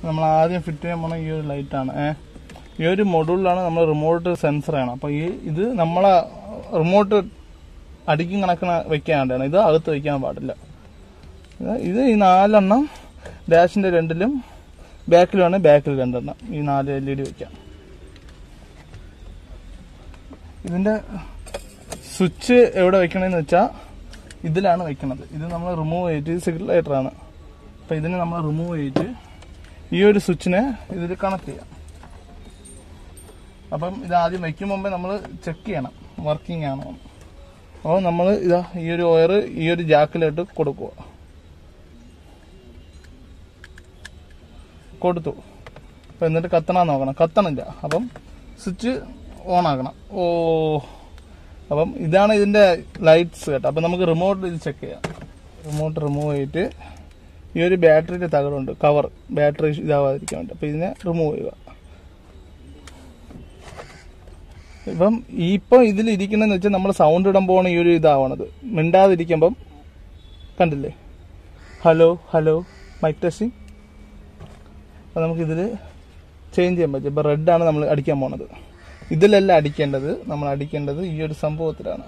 നമ്മൾ ആദ്യം ഫിറ്റ് ചെയ്യാൻ പോണ ഈ ഒരു ലൈറ്റാണ് ഏഹ് ഈ ഒരു മൊഡ്യൂളിലാണ് നമ്മൾ റിമോട്ട് സെൻസറാണ് അപ്പോൾ ഈ ഇത് നമ്മളെ റിമോട്ട് അടിക്കും കണക്കിന് വെക്കാണ്ടാണ് ഇത് അകത്ത് വെക്കാൻ പാടില്ല ഇത് ഇത് ഈ നാലെണ്ണം ഡാഷിന്റെ രണ്ടിലും ബാക്കിലുമാണ് ബാക്കിൽ രണ്ടെണ്ണം ഈ നാല് എൽ ഇ ഡി വെക്കാം ഇതിന്റെ സ്വിച്ച് എവിടെ വെക്കണമെന്ന് വെച്ചാൽ ഇതിലാണ് വെക്കണത് ഇത് നമ്മൾ റിമൂവ് ചെയ്തിട്ട് ഇത് സിഗ്നൽ ലൈറ്ററാണ് അപ്പം ഇതിനെ നമ്മൾ റിമൂവ് ചെയ്തിട്ട് ഈ ഒരു സ്വിച്ചിനെ ഇതിൽ കണക്ട് ചെയ്യാം അപ്പം ഇത് ആദ്യം വെക്കും മുമ്പേ നമ്മൾ ചെക്ക് ചെയ്യണം വർക്കിംഗ് ആണോ എന്ന്. അപ്പോൾ നമ്മൾ ഇതാ ഈ ഒരു വയർ ഈ ഒരു ജാക്കിലോട്ട് കൊടുക്കുക കൊടുത്തു അപ്പം എന്നിട്ട് കത്തണം നോക്കണം കത്തണില്ല അപ്പം സ്വിച്ച് ഓൺ ആക്കണം ഓ അപ്പം ഇതാണ് ഇതിന്റെ ലൈറ്റ്സ് കേട്ടോ അപ്പം നമുക്ക് റിമോട്ട് ഇത് ചെക്ക് ചെയ്യാം റിമോട്ട് റിമൂവ് ചെയ്തിട്ട് ഈ ഒരു ബാറ്ററിയുടെ തകടുണ്ട് കവർ ബാറ്ററി ഇതാവാതിരിക്കാൻ വേണ്ടി അപ്പം ഇതിനെ റിമൂവ് ചെയ്യുക ഇപ്പം ഇപ്പം ഇതിൽ ഇരിക്കണമെന്ന് വെച്ചാൽ നമ്മൾ സൗണ്ട് ഇടാൻ പോണ ഈ ഒരു ഇതാവണത് മിണ്ടാതിരിക്കുമ്പം കണ്ടില്ലേ ഹലോ ഹലോ മൈക്ക് ടെസ്റ്റിംഗ് അപ്പം നമുക്കിതിൽ ചേഞ്ച് ചെയ്യാൻ പറ്റും ഇപ്പം റെഡാണ് നമ്മൾ അടിക്കാൻ പോണത് ഇതിലല്ല അടിക്കേണ്ടത് നമ്മൾ അടിക്കേണ്ടത് ഈ ഒരു സംഭവത്തിലാണ്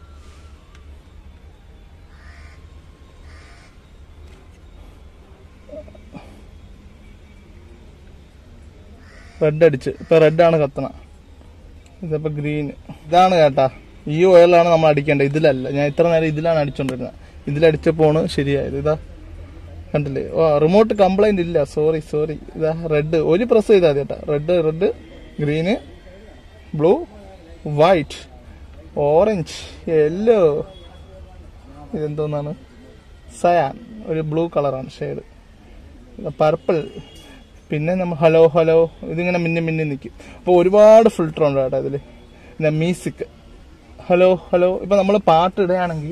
റെഡ് അടിച്ച് ഇപ്പൊ റെഡാണ് കത്തണ ഇതിപ്പോ ഗ്രീൻ ഇതാണ് കേട്ടാ ഈ ഓയിലാണ് നമ്മൾ അടിക്കേണ്ടത് ഇതിലല്ല ഞാൻ ഇത്ര നേരം ഇതിലാണ് അടിച്ചോണ്ടിരുന്നത് ഇതിലടിച്ചപ്പോണ് ശരിയായത് ഇതാ കണ്ടില്ലേ ഓ റിമോട്ട് കംപ്ലൈന്റ് ഇല്ല സോറി സോറി ഇതാ റെഡ് ഒരു പ്രസ് ചെയ്താൽ മതി കേട്ടാ red red green blue white orange yellow ഇതെന്തോന്നാണ് സയാൻ ഒരു ബ്ലൂ കളറാണ് ഷെയ്ഡ് പർപ്പിൾ പിന്നെ നമ്മൾ ഹലോ ഹലോ ഇതിങ്ങനെ മിന്നി മിന്നി നിൽക്കും അപ്പോൾ ഒരുപാട് ഫിൽറ്റർ ഉണ്ട് കേട്ടോ ഇതിൽ പിന്നെ മ്യൂസിക് ഹലോ ഹലോ ഇപ്പം നമ്മൾ പാട്ട് ഇടുകയാണെങ്കിൽ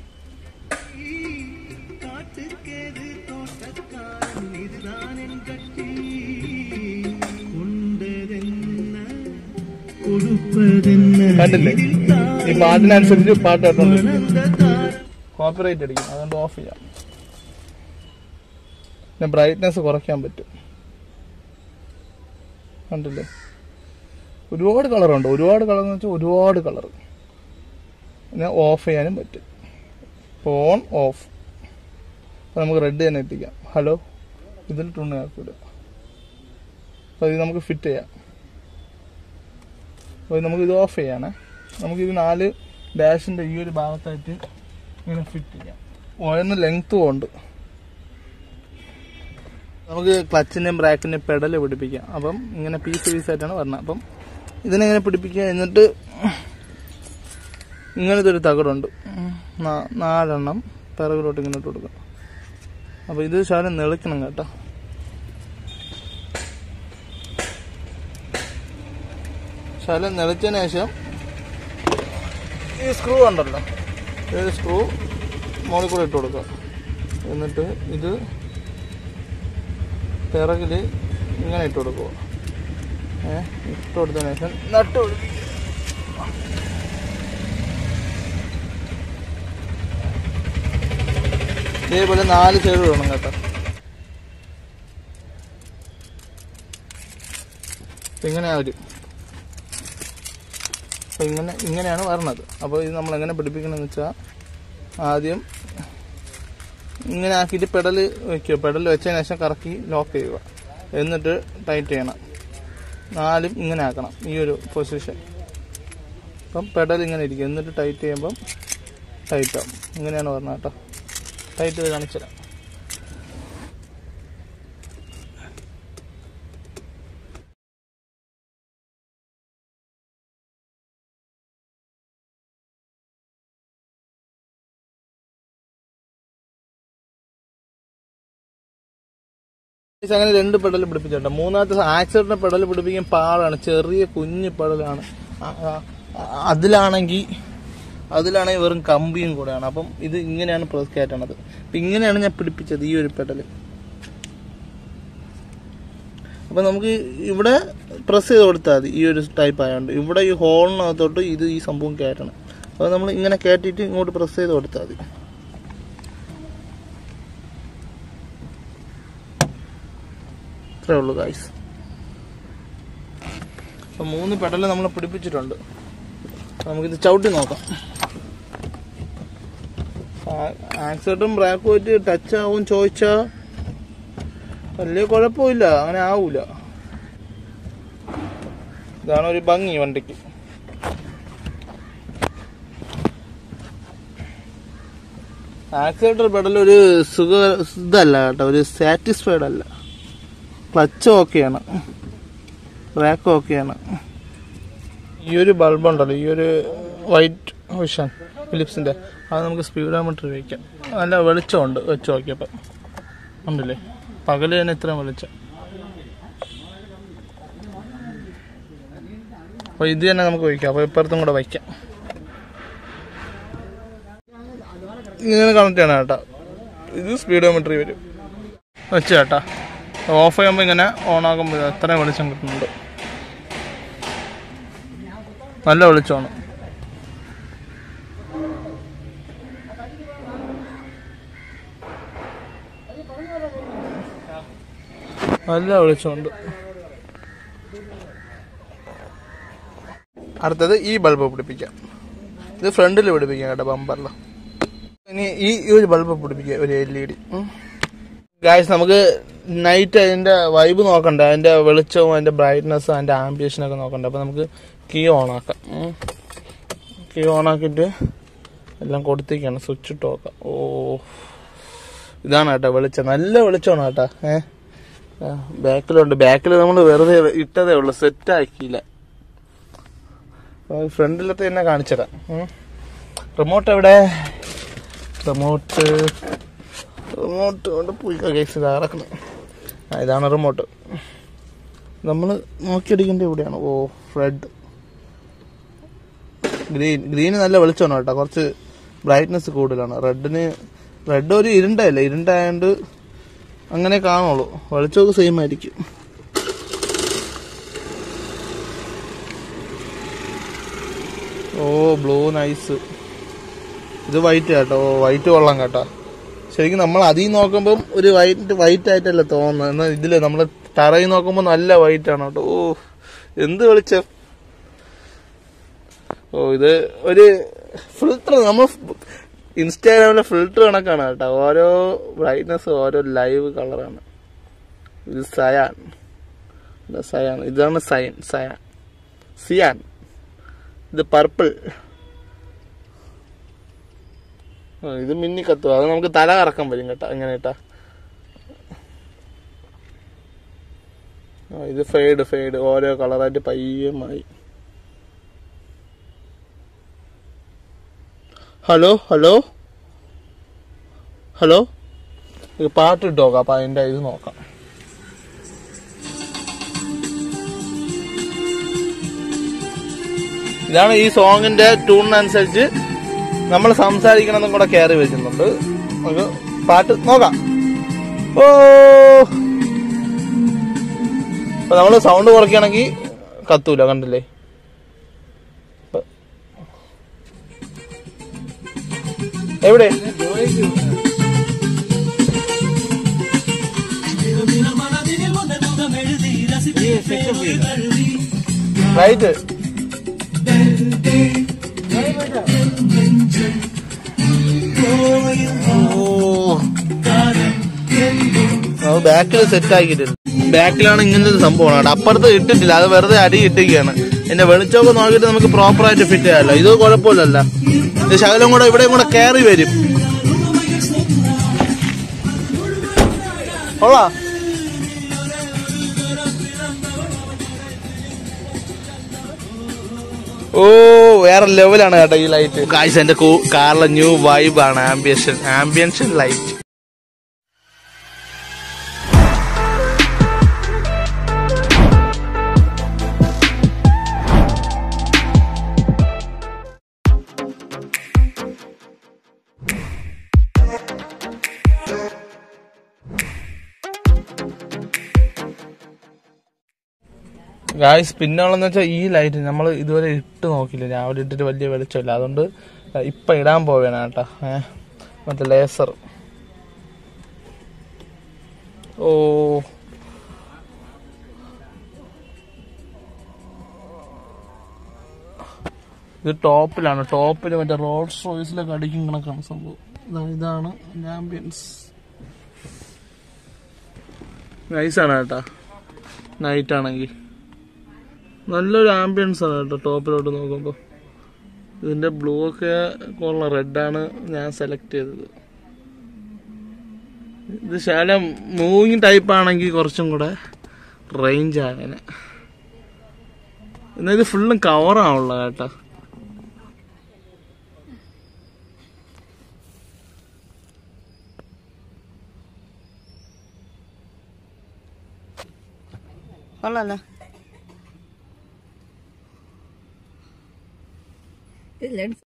காட்டுக்கேது தோட்டக்காரன் இதுதான் என் கட்டி உண்டதென்ன കൊടുപ്പതെന്ന കണ്ടില്ലേ ഈ പാട്ടിനനുസരിച്ച് പാട്ട് കേട്ടോണ്ട് താരം കോപ്പറേറ്റ് അടിക്കും അതുകൊണ്ട് ഓഫ് ചെയ്യാം പിന്നെ ബ്രൈറ്റ്നെസ് കുറയ്ക്കാൻ പറ്റും കണ്ടില്ലേ ഒരുപാട് കളറുണ്ട് ഒരുപാട് കളർ എന്ന് വെച്ചാൽ ഒരുപാട് കളർ പിന്നെ ഓഫ് ചെയ്യാനും പറ്റും ഓൺ ഓഫ് അപ്പോൾ നമുക്ക് റെഡ് തന്നെ എത്തിക്കാം ഹലോ ഇതിൽ ടൂണ് ആക്കൂല അപ്പോൾ ഇത് നമുക്ക് ഫിറ്റ് ചെയ്യാം അപ്പോൾ ഇത് നമുക്ക് ഇത് ഓഫ് ചെയ്യാനേ നമുക്കിത് നാല് ഡാഷിൻ്റെ ഈ ഒരു ഭാഗത്തായിട്ട് ഇങ്ങനെ ഫിറ്റ് ചെയ്യാം ഓയറിന് ലെങ്ത്തും ഉണ്ട് നമുക്ക് ക്ലച്ചിൻ്റെയും ബ്രാക്കിൻ്റെയും പെഡൽ പിടിപ്പിക്കാം അപ്പം ഇങ്ങനെ പീസ് പീസായിട്ടാണ് വരുന്നത് അപ്പം ഇതിനെങ്ങനെ പിടിപ്പിക്കുക എന്നിട്ട് ഇങ്ങനത്തെ ഒരു തകടുണ്ട് നാ- നാലെണ്ണം പിറകിലോട്ട് ഇങ്ങനെ ഇട്ട് കൊടുക്കാം അപ്പോൾ ഇത് ശാലം നിളിക്കണം കേട്ടോ ശാലം നിളിച്ചതിന് ശേഷം ഈ സ്ക്രൂ ഉണ്ടല്ലോ ഈ സ്ക്രൂ മുകളിൽ കൂടെ ഇട്ട് കൊടുക്കുക എന്നിട്ട് ഇത് പിറകിൽ ഇങ്ങനെ ഇട്ട് കൊടുക്കുക ഏ ഇട്ട് കൊടുത്തതിന് ശേഷം നട്ട് പിടിപ്പിക്കുക ഇതേപോലെ നാല് സൈഡ് വേണം കേട്ടോ അപ്പൊ ഇങ്ങനെ വരും അപ്പൊ ഇങ്ങനെ ഇങ്ങനെയാണ് വരണത് അപ്പോൾ ഇത് നമ്മൾ എങ്ങനെ പിടിപ്പിക്കണമെന്ന് വെച്ചാൽ ആദ്യം ഇങ്ങനെ ആക്കിയിട്ട് പെഡൽ വെക്കുക പെഡൽ വെച്ചതിന് ശേഷം കറക്കി ലോക്ക് ചെയ്യുക എന്നിട്ട് ടൈറ്റ് ചെയ്യണം നാലും ഇങ്ങനെ ആക്കണം ഈ ഒരു പൊസിഷൻ അപ്പം പെഡൽ ഇങ്ങനെ ഇരിക്കും എന്നിട്ട് ടൈറ്റ് ചെയ്യുമ്പം ടൈറ്റ് ആവും ഇങ്ങനെയാണ് പറഞ്ഞത് കേട്ടോ ടൈറ്റ് ചെയ്ത് കാണിച്ചു തരാം Guys, അങ്ങനെ രണ്ട് പെടൽ പിടിപ്പിച്ചിട്ടുണ്ട് മൂന്നാമത്തെ ആക്സിഡന്റ് പെടൽ പിടിപ്പിക്കാൻ പാടാണ് ചെറിയ കുഞ്ഞു പെടലാണ് ആ- ആ- ആ- അതിലാണെങ്കിൽ അതിലാണെങ്കിൽ വെറും കമ്പിയും കൂടെയാണ് അപ്പം ഇത് ഇങ്ങനെയാണ് പ്രസ് കയറ്റണത് അപ്പം ഇങ്ങനെയാണ് ഞാൻ പിടിപ്പിച്ചത് ഈ ഒരു പെടല് അപ്പം നമുക്ക് ഇവിടെ പ്രസ് ചെയ്ത് കൊടുത്താൽ മതി ഈ ഒരു ടൈപ്പ് ആയതുകൊണ്ട് ഇവിടെ ഈ ഹോളിനകത്തോട്ട് ഇത് ഈ സംഭവം കയറ്റണം അപ്പോൾ നമ്മൾ ഇങ്ങനെ കയറ്റിയിട്ട് ഇങ്ങോട്ട് പ്രസ് ചെയ്ത് കൊടുത്താൽ മതി ഇത്രേ ഉള്ളൂ ഗായ്സ് അപ്പൊ മൂന്ന് പെടല് നമ്മൾ പിടിപ്പിച്ചിട്ടുണ്ട് നമുക്കിത് ചവിട്ടി നോക്കാം ആക്സിഡന്റും ബ്രേക്കും ആയിട്ട് ടച്ച് ആവും ചോദിച്ചാ വലിയ കുഴപ്പമില്ല അങ്ങനെ ആവൂല ഇതാണ് ഒരു ഭംഗി വണ്ടിക്ക് ആക്സിലേറ്റർ പെടൽ ഒരു സുഖ ഇതല്ല കേട്ടോ ഒരു സാറ്റിസ്ഫൈഡ് അല്ല ക്ലച്ച് ഓക്കെയാണ് ബ്രേക്ക് ഓക്കെയാണ് ഈ ഒരു ബൾബ് ഉണ്ടല്ലോ ഈ ഒരു വൈറ്റ് വിഷൻ ഫിലിപ്സിന്റെ അത് നമുക്ക് സ്പീഡോമീറ്റർ വയ്ക്കാം നല്ല വെളിച്ചമുണ്ട് വെച്ച് നോക്കിയപ്പോൾ ഉണ്ടല്ലേ പകല് തന്നെ ഇത്രയും വെളിച്ചം അപ്പൊ ഇത് തന്നെ നമുക്ക് വയ്ക്കാം അപ്പൊ ഇപ്പുറത്തും കൂടെ വയ്ക്കാം ഇങ്ങനെ കണക്ട് ചെയ്യണം കേട്ടോ ഇത് സ്പീഡോമീറ്റർ വരും വെച്ച് കേട്ടാ ഓഫ് ചെയ്യുമ്പോൾ ഇങ്ങനെ ഓൺ ആകുമ്പോൾ അത്രയും വെളിച്ചം കിട്ടുന്നുണ്ട് നല്ല വെളിച്ചമാണ് നല്ല വെളിച്ചമുണ്ട് അടുത്തത് ഈ ബൾബ് പിടിപ്പിക്കാം ഇത് ഫ്രണ്ടിൽ പിടിപ്പിക്കാം കേട്ടോ ബമ്പറിൽ ഇനി ഈ ഈ ഒരു ബൾബ് പിടിപ്പിക്കുക ഒരു എൽ ഇ ഡി ഗായ്സ് നമുക്ക് നൈറ്റ് അതിന്റെ വൈബ് നോക്കണ്ട അതിന്റെ വെളിച്ചവും അതിന്റെ ബ്രൈറ്റ്നസ്സും അതിന്റെ ആംബിയഷനൊക്കെ നോക്കണ്ട അപ്പൊ നമുക്ക് കീ ഓൺ ആക്കാം കീ ഓൺ ആക്കിയിട്ട് എല്ലാം കൊടുത്തേക്കാണ് സ്വിച്ച് ഇട്ട് നോക്കാം ഓ ഇതാണ് കേട്ടോ വെളിച്ചം നല്ല വെളിച്ചമാണ് കേട്ടോ ഏഹ് ബാക്കിലുണ്ട് ബാക്കിൽ നമ്മൾ വെറുതെ ഇട്ടതേ ഉള്ളു സെറ്റ് ആക്കിയില്ല ഫ്രണ്ടിലത്തെ തന്നെ കാണിച്ചതാ റിമോട്ട് എവിടെ റിമോട്ട് റിമോട്ട് കൊണ്ട് പോയി കേസ് ഇതാറക്കണം ആ ഇതാണ് റിമോട്ട് നമ്മൾ നോക്കിയടിക്കേണ്ട ഇവിടെയാണ് ഓ റെഡ് ഗ്രീൻ ഗ്രീന് നല്ല വെളിച്ചമാണ് കേട്ടോ കുറച്ച് ബ്രൈറ്റ്നസ് കൂടുതലാണ് റെഡിന് റെഡ് ഒരു ഇരുണ്ടല്ല ഇരുണ്ടായോണ്ട് അങ്ങനെ കാണുള്ളൂ വെളിച്ചമൊക്കെ സെയിം ആയിരിക്കും ഓ ബ്ലൂ നൈസ് ഇത് വൈറ്റ് കേട്ടോ വൈറ്റ് കൊള്ളാം കേട്ടോ ശരിക്കും നമ്മൾ അതിൽ നോക്കുമ്പം ഒരു വൈറ്റ് വൈറ്റ് ആയിട്ടല്ല തോന്നുന്നത് എന്നാൽ ഇതില് നമ്മൾ തറയിൽ നോക്കുമ്പോൾ നല്ല വൈറ്റ് ആണ് കേട്ടോ ഓ എന്ത് വെളിച്ചം ഓ ഇത് ഒരു ഫിൽട്ടർ നമ്മൾ ഇൻസ്റ്റാഗ്രാമിലെ ഫിൽട്ടർ കണക്കാണ് കേട്ടോ ഓരോ ബ്രൈറ്റ്നസ് ഓരോ ലൈവ് കളറാണ് ഇത് സയാൻ ഇത് സയാൻ ഇതാണ് സയൻ സയാൻ സിയാൻ ഇത് പർപ്പിൾ ഇത് മിന്നി കത്തുക അത് നമുക്ക് തല കറക്കം വരും കേട്ടോ ഇങ്ങനെ കേട്ടാ ആ, ഇത് ഫെയ്ഡ് ഫെയ്ഡ് ഓരോ കളറായിട്ട് പയ്യമായി ഹലോ ഹലോ ഹലോ ഇത് പാട്ട് ഇട്ട് നോക്കാം അപ്പൊ അതിന്റെ ഇത് നോക്കാം ഇതാണ് ഈ സോങ്ങിന്റെ ട്യൂണിനനുസരിച്ച് നമ്മൾ സംസാരിക്കണമെന്നും കൂടെ കയറി വെക്കുന്നുണ്ട് നമുക്ക് പാട്ട് നോക്കാം ഓ അപ്പൊ നമ്മള് സൗണ്ട് കുറയ്ക്കുകയാണെങ്കിൽ കത്തൂല കണ്ടില്ലേ ഇപ്പൊ- എവിടെ റൈറ്റ് ബാക്കിൽ സെറ്റ് ആക്കിയിട്ടില്ല ബാക്കിലാണ് ഇങ്ങനത്തെ ഒരു സംഭവമാണ് കേട്ടോ അപ്പുറത്ത് ഇട്ടിട്ടില്ല അത് വെറുതെ അടി ഇട്ടിരിക്കുകയാണ് എന്റെ വെളിച്ചമൊക്കെ നോക്കിയിട്ട് നമുക്ക് പ്രോപ്പർ ആയിട്ട് ഫിറ്റ് ചെയ്യാമല്ലോ ഇത് കുഴപ്പമില്ലല്ല ഇത് ശകലം കൂടെ ഇവിടെയും കൂടെ കയറി വരും കൊള്ളാം ഓ വേറെ ലെവലാണ് കേട്ടോ ഈ ലൈറ്റ് കാഴ്ച എന്റെ കാറിലെ ന്യൂ വൈബാണ് ആംബിയൻഷൻ ആംബിയൻഷൻ ലൈറ്റ് ഗായ്സ് പിന്നെ ഉള്ളതെന്ന് വെച്ചാൽ ഈ ലൈറ്റ് നമ്മൾ ഇതുവരെ ഇട്ട് നോക്കില്ല രാവിലെ ഇട്ടിട്ട് വലിയ വെളിച്ചമില്ല അതുകൊണ്ട് ഇപ്പൊ ഇടാൻ പോവേണം കേട്ടോ ഏഹ് മറ്റേ ലേസർ ഓ ഇത് ടോപ്പിലാണ് ടോപ്പിൽ മറ്റേ റോൾസ് റോയ്സിലൊക്കെ അടിക്കും കണക്കാണ് സംഭവം ഇതാണ് ഇതാണ് ആംബിയൻസ് നൈസാണ് കേട്ടാ നൈറ്റ് ആണെങ്കിൽ നല്ലൊരു ആംബിയൻസ് ആണ് കേട്ടോ ടോപ്പിലോട്ട് നോക്കുമ്പോൾ ഇതിന്റെ ബ്ലൂ ഒക്കെ കൊള്ളാം റെഡാണ് ഞാൻ സെലക്ട് ചെയ്തത് ഇത് ശകലം മൂവിങ് ടൈപ്പ് ആണെങ്കിൽ കുറച്ചും കൂടെ റേഞ്ച് ആയേനെ എന്നാൽ ഇത് ഫുള്ളും കവറാണുള്ള കേട്ടോ കൊള്ളാലോ ലെൻസ്